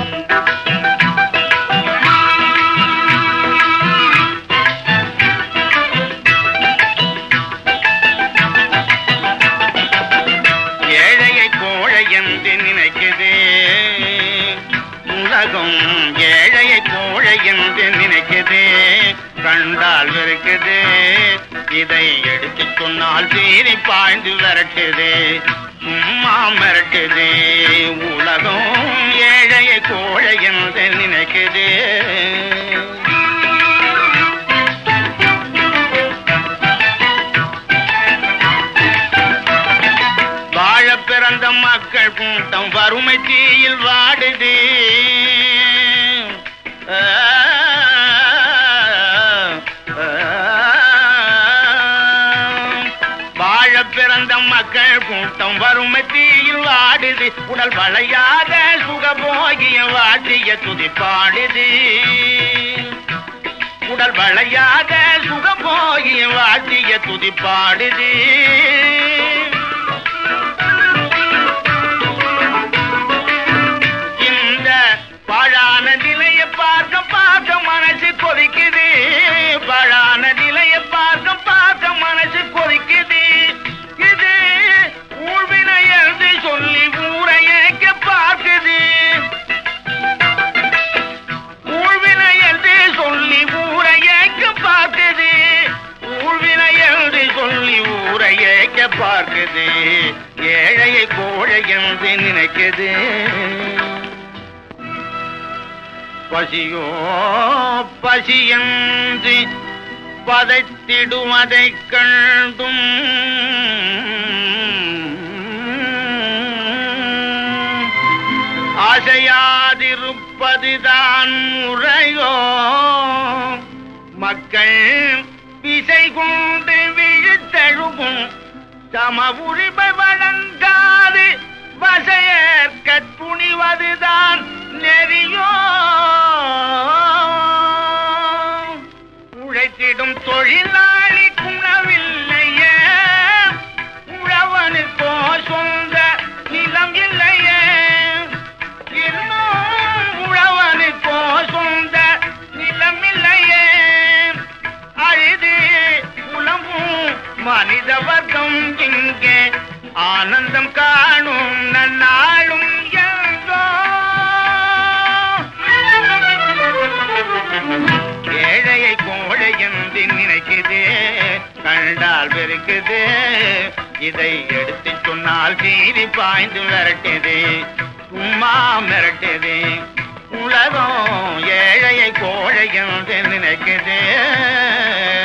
ஏழையை கோழை என்று நினைக்குது உலகம் ஏழையை கோழை என்று நினைக்குது கண்டால் வெறுக்குது இதை எடுத்து சொன்னால் சீறி பாய்ந்து விரட்டுது சும்மா மிரட்டுது உலகம் ஏழையை கோழை என்று நினைக்குது வாழ பிறந்த மக்கள் கூட்டம் வறுமை தீயில் வாடுது ஆ, ஆ, வாழ பிறந்த மக்கள் கூட்டம் வறுமை தீயில் வாடுது உடல் வளையாத சுகபோகிய வாட்டிய துதி பாடுது உடல் வளையாத சுகபோகிய வாட்டிய துதி பாடுது இந்த பாழான நிலையை பார்க்க பார்க்க மனசு கொதிக்குது பாழான நிலையை பார்க்க பார்க்க மனசு கொதிக்குது இது ஊழ்வினை என்று சொல்லி ஊரை ஏக்க பார்க்குது ஊழ்வினை என்று சொல்லி ஊரை ஏக்க பார்க்குது ஊழ்வினை என்று சொல்லி ஊரை ஏக்க பார்க்குது ஏழையை கோழை என்று நினைக்குது பசியோ பசியன்றி பதைத்திடுவதைக் கண்டும் ஆசையாதிருப்பதுதான் முறையோ மக்கள் விசை கொண்டு விழுத்தழுவும் சம உரிமை வழங்காது வசையர் கற்புணிவதுதான் நெறியோ உழைத்திடும் தொழிலாளி குணவில்லையே உழவனுக்கோ சொந்த நிலம் இல்லையே இன்னும் உழவனுக்கோ சொந்த நிலம் இல்லையே அழுது உலம்பும் மனித வர்க்கம் இங்கே ஆனந்தம் காணும் நன்னாளும் எங்கோ ஏழையை கோழை என்று நினைக்குது கண்டால் வெறுக்குது இதை எடுத்து சொன்னால் சீறி பாய்ந்து விரட்டுது சும்மா மிரட்டுது உலகம் ஏழையை கோழை என்று நினைக்குது